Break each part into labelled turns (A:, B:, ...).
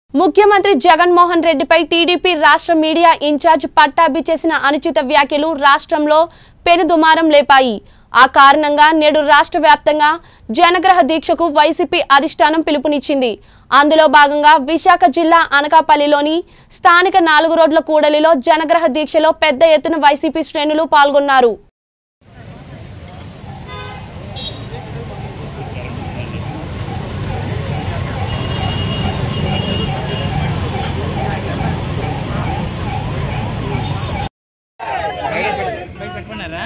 A: ముఖ్యమంత్రి జగన్మోహన్ రెడ్డిపై టీడీపీ రాష్ట్ర మీడియా ఇన్ఛార్జ్ పట్టాభి చేసిన అనుచిత వ్యాఖ్యలు రాష్ట్రంలో పెనుదుమారం లేపాయి ఆ కారణంగా నేడు రాష్ట్ర వ్యాప్తంగా జనగ్రహ దీక్షకు వైసీపీ అధిష్టానం పిలుపునిచ్చింది అందులో భాగంగా విశాఖ జిల్లా అనకాపల్లిలోని స్థానిక నాలుగు రోడ్ల కూడలిలో జనగ్రహ దీక్షలో పెద్ద ఎత్తున వైసీపీ శ్రేణులు పాల్గొన్నారు
B: పెట్టుకున్నారా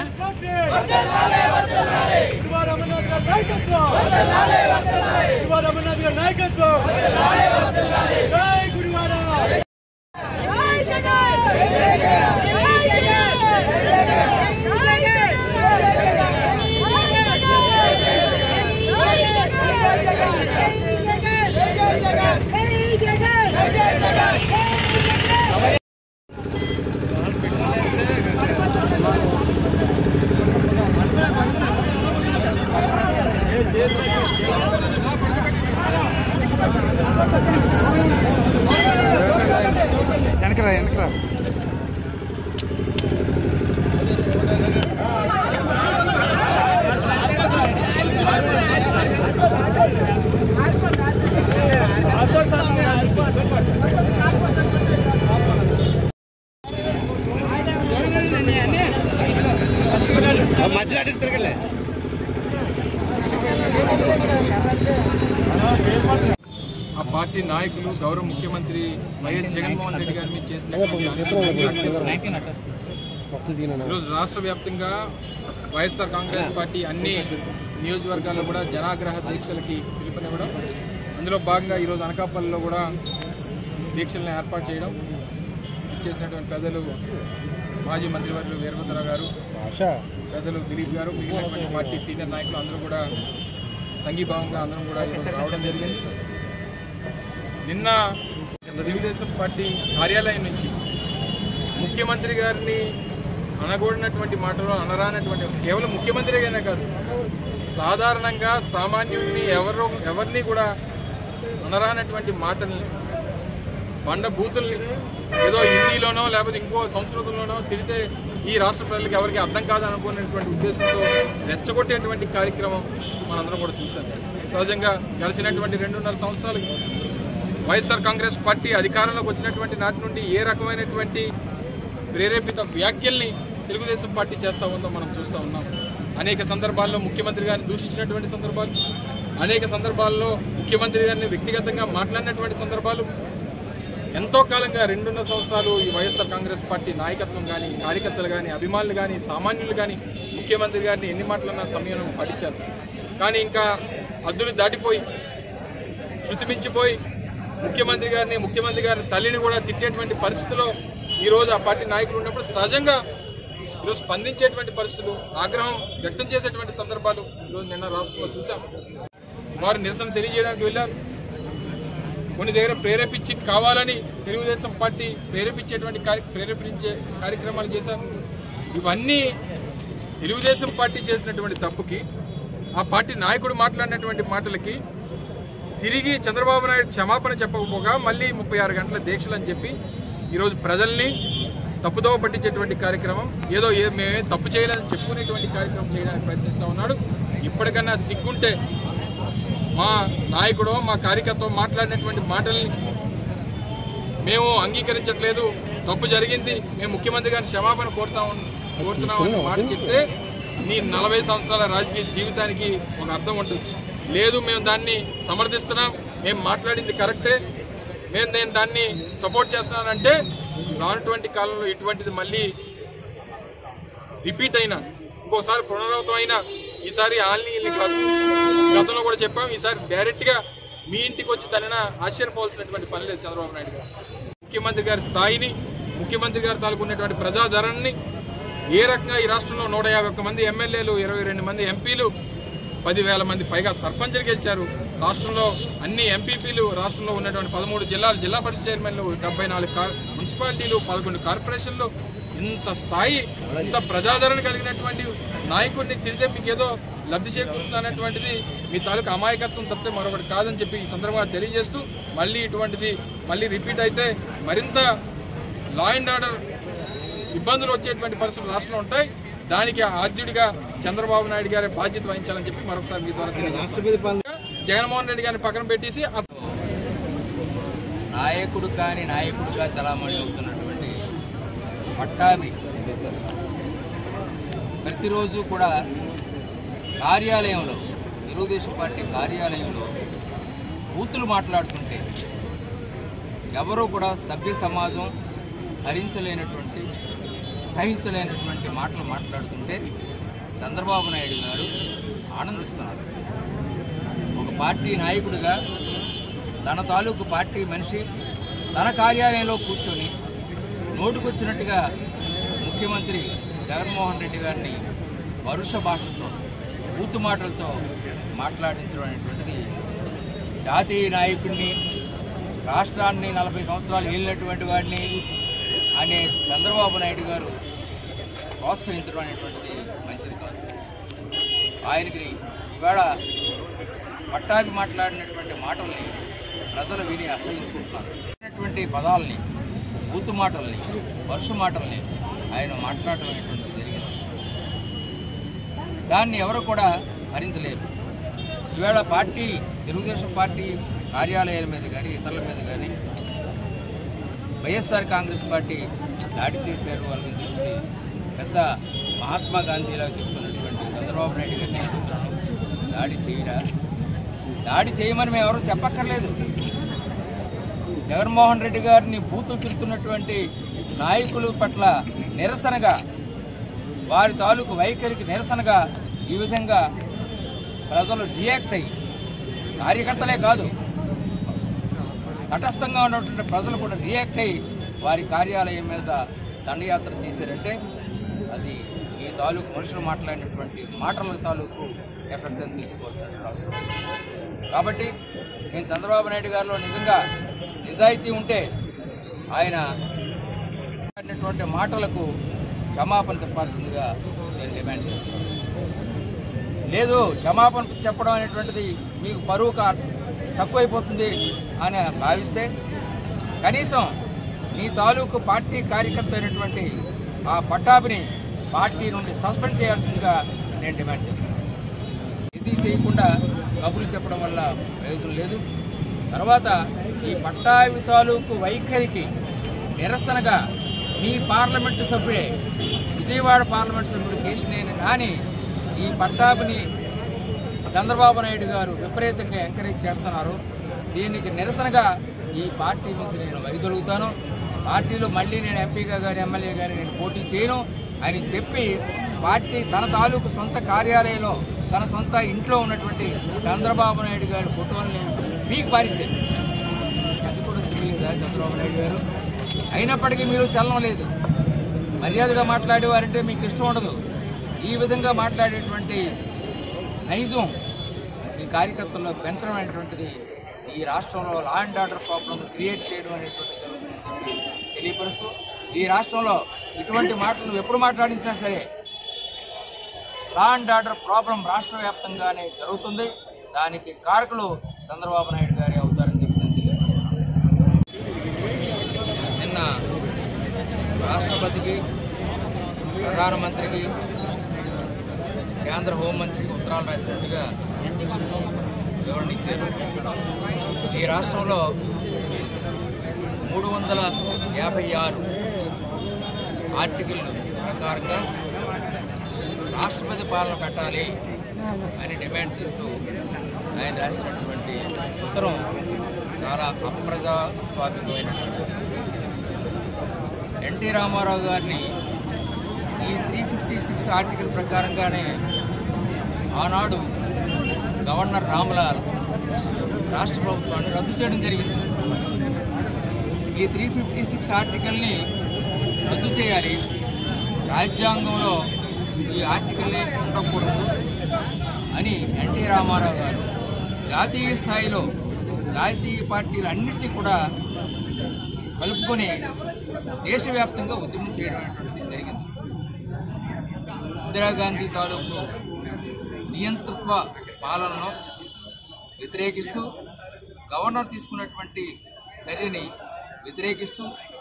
C: గురువారం అమర్నాథ్ గారి నాయకత్వం గురువారం అమర్నాథ్ గారి నాయకత్వం జై గురువారం
B: వెనకరా వెనకరా మధ్యలో అటు తిరగలే
D: ఆ పార్టీ నాయకులు గౌరవ ముఖ్యమంత్రి వైఎస్ జగన్మోహన్ రెడ్డి గారి మీద చేసినటువంటి ఈరోజు రాష్ట్ర వ్యాప్తంగా వైఎస్ఆర్ కాంగ్రెస్ పార్టీ అన్ని నియోజకవర్గాల్లో కూడా జనాగ్రహ దీక్షలకి పిలుపునివ్వడం అందులో భాగంగా ఈరోజు అనకాపల్లిలో కూడా దీక్షలను ఏర్పాటు చేయడం ఇచ్చేసినటువంటి పెద్దలు మాజీ మంత్రివర్యులు వీరభద్రరావు గారు పెద్దలు దిలీప్ గారు మిగిలినటువంటి పార్టీ సీనియర్ నాయకులు అందరూ కూడా సంఘీభావంగా అందరం కూడా ఈరోజు రావడం జరిగింది నిన్న తెలుగుదేశం పార్టీ కార్యాలయం నుంచి ముఖ్యమంత్రి గారిని అనగూడినటువంటి మాటలు అనరానటువంటి కేవలం ముఖ్యమంత్రి గానే కాదు సాధారణంగా సామాన్యుల్ని ఎవరు ఎవరిని కూడా అనరానటువంటి మాటల్ని బండ బూతుల్ని ఏదో హిందీలోనో లేకపోతే ఇంకో సంస్కృతంలోనో తిడితే ఈ రాష్ట్ర ప్రజలకు ఎవరికి అర్థం కాదు అనుకునేటువంటి ఉద్దేశంతో రెచ్చగొట్టేటువంటి కార్యక్రమం మనందరం కూడా చూసాం సహజంగా గడిచినటువంటి రెండున్నర సంవత్సరాలకి వైఎస్ఆర్ కాంగ్రెస్ పార్టీ అధికారంలోకి వచ్చినటువంటి నాటి నుండి ఏ రకమైనటువంటి ప్రేరేపిత వ్యాఖ్యల్ని తెలుగుదేశం పార్టీ చేస్తూ ఉందో మనం చూస్తూ ఉన్నాం అనేక సందర్భాల్లో ముఖ్యమంత్రి గారిని దూషించినటువంటి సందర్భాలు అనేక సందర్భాల్లో ముఖ్యమంత్రి గారిని వ్యక్తిగతంగా మాట్లాడినటువంటి సందర్భాలు ఎంతో కాలంగా రెండున్నర సంవత్సరాలు ఈ వైఎస్ఆర్ కాంగ్రెస్ పార్టీ నాయకత్వం కానీ కార్యకర్తలు కానీ అభిమానులు కానీ సామాన్యులు కానీ ముఖ్యమంత్రి గారిని ఎన్ని మాటలన్నా సమయం పట్టించారు కానీ ఇంకా అద్దులు దాటిపోయి శృతిమించిపోయి ముఖ్యమంత్రి గారిని ముఖ్యమంత్రి గారి తల్లిని కూడా తిట్టేటువంటి పరిస్థితిలో ఈ రోజు ఆ పార్టీ నాయకులు ఉన్నప్పుడు సహజంగా ఈరోజు స్పందించేటువంటి పరిస్థితులు ఆగ్రహం వ్యక్తం చేసేటువంటి సందర్భాలు ఈరోజు నిన్న రాష్ట్రంలో చూసాం వారు నిరసన తెలియజేయడానికి వెళ్ళారు కొన్ని దగ్గర ప్రేరేపించి కావాలని తెలుగుదేశం పార్టీ ప్రేరేపించేటువంటి కార్య- ప్రేరేపించే కార్యక్రమాలు చేశారు ఇవన్నీ తెలుగుదేశం పార్టీ చేసినటువంటి తప్పుకి ఆ పార్టీ నాయకుడు మాట్లాడినటువంటి మాటలకి తిరిగి చంద్రబాబు నాయుడు క్షమాపణ చెప్పకపోగా మళ్ళీ ముప్పై ఆరు గంటల దీక్షలు అని చెప్పి ఈరోజు ప్రజల్ని తప్పుదోవ పట్టించేటువంటి కార్యక్రమం ఏదో ఏ మేమే తప్పు చేయలేదని చెప్పుకునేటువంటి కార్యక్రమం చేయడానికి ప్రయత్నిస్తూ ఉన్నాడు ఇప్పటికన్నా సిగ్గుంటే మా నాయకుడు మా కార్యకర్త మాట్లాడినటువంటి మాటల్ని మేము అంగీకరించట్లేదు తప్పు జరిగింది మేము ముఖ్యమంత్రి గారిని క్షమాపణ కోరుతా ఉన్- కోరుతున్నామని మాట చెప్తే మీ నలభై సంవత్సరాల రాజకీయ జీవితానికి ఒక అర్థం ఉంటుంది లేదు మేము దాన్ని సమర్థిస్తున్నాం మేము మాట్లాడింది కరెక్టే మేము నేను దాన్ని సపోర్ట్ చేస్తున్నానంటే రానటువంటి కాలంలో ఇటువంటిది మళ్ళీ రిపీట్ అయినా ఇంకోసారి పునరావృతం అయినా ఈసారి ఆల్ని ఇల్ని కాదు గతంలో కూడా చెప్పాం ఈసారి డైరెక్ట్ గా మీ ఇంటికి వచ్చి దానిన ఆశ్చర్యపోవాల్సినటువంటి పని లేదు చంద్రబాబు నాయుడు గారు ముఖ్యమంత్రి గారి స్థాయిని ముఖ్యమంత్రి గారు తాలూకున్నటువంటి ప్రజాదరణని ఏ రకంగా ఈ రాష్ట్రంలో నూట యాభై ఒక్క మంది ఎమ్మెల్యేలు ఇరవై రెండు మంది ఎంపీలు పదివేల మంది పైగా సర్పంచులు గెలిచారు రాష్ట్రంలో అన్ని ఎంపీపీలు రాష్ట్రంలో ఉన్నటువంటి పదమూడు జిల్లాలు జిల్లా పరిషత్ చైర్మన్లు డెబ్బై నాలుగు కార్- మున్సిపాలిటీలు పదకొండు కార్పొరేషన్లు ఇంత స్థాయి ఇంత ప్రజాదరణ కలిగినటువంటి నాయకుడిని తిరిగితే మీకు ఏదో లబ్ధి చేకూరుతుంది అనేటువంటిది మీ తాలూకు అమాయకత్వం తప్పితే మరొకటి కాదని చెప్పి ఈ సందర్భంగా తెలియజేస్తూ మళ్ళీ ఇటువంటిది మళ్ళీ రిపీట్ అయితే మరింత లా అండ్ ఆర్డర్ ఇబ్బందులు వచ్చేటువంటి పరిస్థితులు రాష్ట్రంలో ఉంటాయి దానికి ఆద్యుడిగా చంద్రబాబు నాయుడు గారి బాధ్యత వహించాలని చెప్పి మరొకసారి మీ ద్వారా తెలియజేస్తున్నాను జగన్మోహన్ రెడ్డి గారిని పక్కన పెట్టేసి ఆ
E: నాయకుడు కాని నాయకుడిగా చలామణి అవుతున్నటువంటి పట్టాభి ప్రతిరోజు కూడా కార్యాలయంలో తెలుగుదేశం పార్టీ కార్యాలయంలో బూతులు మాట్లాడుతుంటే ఎవరూ కూడా సభ్య సమాజం భరించలేనటువంటి సహించలేనటువంటి మాటలు మాట్లాడుతుంటే చంద్రబాబు నాయుడు గారు ఆనందిస్తున్నారు ఒక పార్టీ నాయకుడిగా తన తాలూకు పార్టీ మనిషి తన కార్యాలయంలో కూర్చొని నోటుకొచ్చినట్టుగా ముఖ్యమంత్రి జగన్మోహన్ రెడ్డి గారిని పరుష భాషతో బూతు మాటలతో మాట్లాడించడం అనేటువంటిది జాతీయ నాయకుడిని రాష్ట్రాన్ని నలభై సంవత్సరాలు ఏలినటువంటి వాడిని అనే చంద్రబాబు నాయుడు గారు ప్రోత్సహించడం అనేటువంటిది మంచిది కాదు ఆయనకి ఇవాళ పట్టాభి మాట్లాడినటువంటి మాటల్ని ప్రజలు విని అసహించుకుంటున్నారు అటువంటి పదాలని బూతు మాటల్ని వరుస మాటల్ని ఆయన మాట్లాడటం అనేటువంటిది జరిగింది దాన్ని ఎవరు కూడా భరించలేరు ఈవేళ పార్టీ తెలుగుదేశం పార్టీ కార్యాలయాల మీద కానీ ఇతరుల మీద కానీ వైఎస్ఆర్ కాంగ్రెస్ పార్టీ దాడి చేశారు అని చూసి పెద్ద మహాత్మా గాంధీలా చెప్తున్నటువంటి చంద్రబాబు నాయుడు గారిని చెప్తున్నాను దాడి చేయడా దాడి చేయమని మేము ఎవరు చెప్పక్కర్లేదు జగన్మోహన్ రెడ్డి గారిని బూతులు తిరుగుతున్నటువంటి నాయకుల పట్ల నిరసనగా వారి తాలూకు వైఖరికి నిరసనగా ఈ విధంగా ప్రజలు రియాక్ట్ అయ్యి కార్యకర్తలే కాదు తటస్థంగా ఉన్నటువంటి ప్రజలు కూడా రియాక్ట్ అయ్యి వారి కార్యాలయం మీద దండయాత్ర చేశారంటే అది ఈ తాలూకు మనుషులు మాట్లాడినటువంటి మాటల తాలూకు ఎఫెక్ట్ అని తీసుకోవాల్సిన అవసరం ఉంది. కాబట్టి నేను చంద్రబాబు నాయుడు గారిలో నిజంగా నిజాయితీ ఉంటే ఆయన మాట్లాడినటువంటి మాటలకు క్షమాపణ చెప్పాల్సిందిగా నేను డిమాండ్ చేస్తాను లేదు క్షమాపణ చెప్పడం అనేటువంటిది మీకు పరువు కా తక్కువైపోతుంది అని భావిస్తే కనీసం మీ తాలూకు పార్టీ కార్యకర్త అయినటువంటి ఆ పట్టాభిని పార్టీ నుండి సస్పెండ్ చేయాల్సిందిగా నేను డిమాండ్ చేస్తాను ఇది చేయకుండా కబుర్లు చెప్పడం వల్ల ప్రయోజనం లేదు తర్వాత ఈ పట్టాభి తాలూకు వైఖరికి నిరసనగా మీ పార్లమెంటు సభ్యుడే విజయవాడ పార్లమెంటు సభ్యుడు కేశినేని నాని ఈ పట్టాభిని చంద్రబాబు నాయుడు గారు విపరీతంగా ఎంకరేజ్ చేస్తున్నారు దీనికి నిరసనగా ఈ పార్టీ నుంచి నేను వైదొలుగుతాను పార్టీలో మళ్ళీ నేను ఎంపీగా కానీ ఎమ్మెల్యే కానీ నేను పోటీ చేయను అని చెప్పి పార్టీ తన తాలూకు సొంత కార్యాలయంలో తన సొంత ఇంట్లో ఉన్నటువంటి చంద్రబాబు నాయుడు గారి ఫోటోని పీక్ పారేశారు అది కూడా సివిల్ కదా చంద్రబాబు నాయుడు గారు అయినప్పటికీ మీరు చలనం లేదు మర్యాదగా మాట్లాడేవారంటే మీకు ఇష్టం ఉండదు ఈ విధంగా మాట్లాడేటువంటి నైజం ఈ కార్యకర్తల్లో పెంచడం అనేటువంటిది ఈ రాష్ట్రంలో law and order problem create చేయడం అనేటువంటిది జరుగుతుందని చెప్పి తెలియపరుస్తూ ఈ రాష్ట్రంలో ఇటువంటి మాటలు నువ్వు ఎప్పుడు మాట్లాడించినా సరే లా అండ్ ఆర్డర్ ప్రాబ్లం రాష్ట్ర వ్యాప్తంగానే జరుగుతుంది దానికి కారకులు చంద్రబాబు నాయుడు గారే అవుతారని చెప్పి నేను తెలియపరుస్తున్నాను నిన్న రాష్ట్రపతికి ప్రధానమంత్రికి కేంద్ర హోంమంత్రికి ఉత్తరాలు రాసినట్టుగా వివరణ ఇచ్చారు ఈ రాష్ట్రంలో మూడు వందల యాభై ఆరు ఆర్టికల్ ప్రకారంగా రాష్ట్రపతి పాలన పెట్టాలి అని డిమాండ్ చేస్తూ ఆయన రాసినటువంటి ఉత్తరం చాలా అప్రజాస్వామికమైనటువంటి ఎన్టీ రామారావు గారిని ఈ త్రీ ఫిఫ్టీ సిక్స్ ఆర్టికల్ ప్రకారంగానే ఆనాడు గవర్నర్ రామలాల్ రాష్ట్ర ప్రభుత్వాన్ని రద్దు చేయడం జరిగింది ఈ త్రీ ఫిఫ్టీ సిక్స్ ఆర్టికల్ని రద్దు చేయాలి రాజ్యాంగంలో ఈ ఆర్టికల్లే ఉండకూడదు అని ఎన్టీ రామారావు గారు జాతీయ స్థాయిలో జాతీయ పార్టీలు అన్నింటినీ కూడా కలుపుకొని దేశవ్యాప్తంగా ఉద్యమం చేయడం అనేటువంటిది జరిగింది ఇందిరాగాంధీ తాలూకు నియంతృత్వ పాలనను వ్యతిరేకిస్తూ గవర్నర్ తీసుకున్నటువంటి చర్యని వ్యతిరేకిస్తూ